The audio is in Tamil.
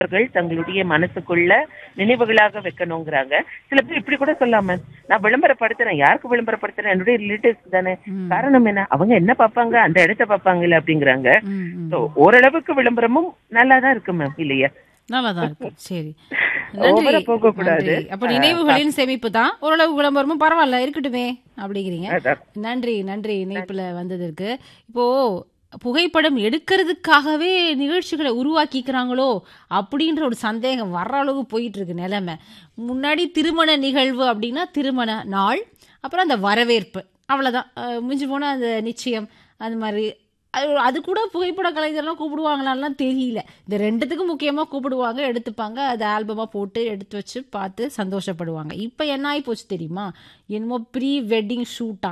அவர்கள் தங்களுடைய மனசுக்குள்ள நினைவுகளாக வைக்கணுங்கிறாங்க சில பேர் இப்படி கூட சொல்லாம நான் விளம்பரப்படுத்துறேன் யாருக்கு விளம்பரப்படுத்துறேன் என்னுடைய ரிலேட்டிவ்ஸ் தானே ம். காரணம் என்ன அவங்க என்ன பார்ப்பாங்க அந்த இடத்த பார்ப்பாங்கல்ல அப்படிங்கிறாங்க ம், ம். So, ஓரளவுக்கு விளம்பரமும் நல்லா தான் இருக்கு மேம் இல்லையா நல்லாதான் இருக்கு சரி Over நன்றி ஆ போகக்கூடாது. நன்றி. அப்ப நினைவுகளின் சேமிப்பு தான் ஓரளவு விளம்பரமும் பரவாயில்ல இருக்கட்டுமே அப்படிங்கிறீங்க அதான். நன்றி நன்றி இணைப்புல வந்ததற்கு இப்போ புகைப்படம் எடுக்கிறதுக்காகவே நிகழ்ச்சிகளை உருவாக்கிக்கிறாங்களோ அப்படின்ற ஒரு சந்தேகம் வர்ற அளவுக்கு போயிட்டு இருக்கு நிலைமை முன்னாடி திருமண நிகழ்வு அப்படின்னா திருமண நாள் அப்புறம் அந்த வரவேற்பு அவ்வளோதான் மிஞ்சி போனால் அந்த நிச்சயம் அது மாதிரி அது அது கூட புகைப்பட கலைஞர்லாம் கூப்பிடுவாங்களான்லாம் தெரியல இந்த ரெண்டுத்துக்கும் முக்கியமாக கூப்பிடுவாங்க எடுத்துப்பாங்க அதை ஆல்பமாக போட்டு எடுத்து வச்சு பார்த்து சந்தோஷப்படுவாங்க இப்போ என்ன ஆகி போச்சு தெரியுமா என்னமோ ப்ரீ வெட்டிங் ஷூட்டா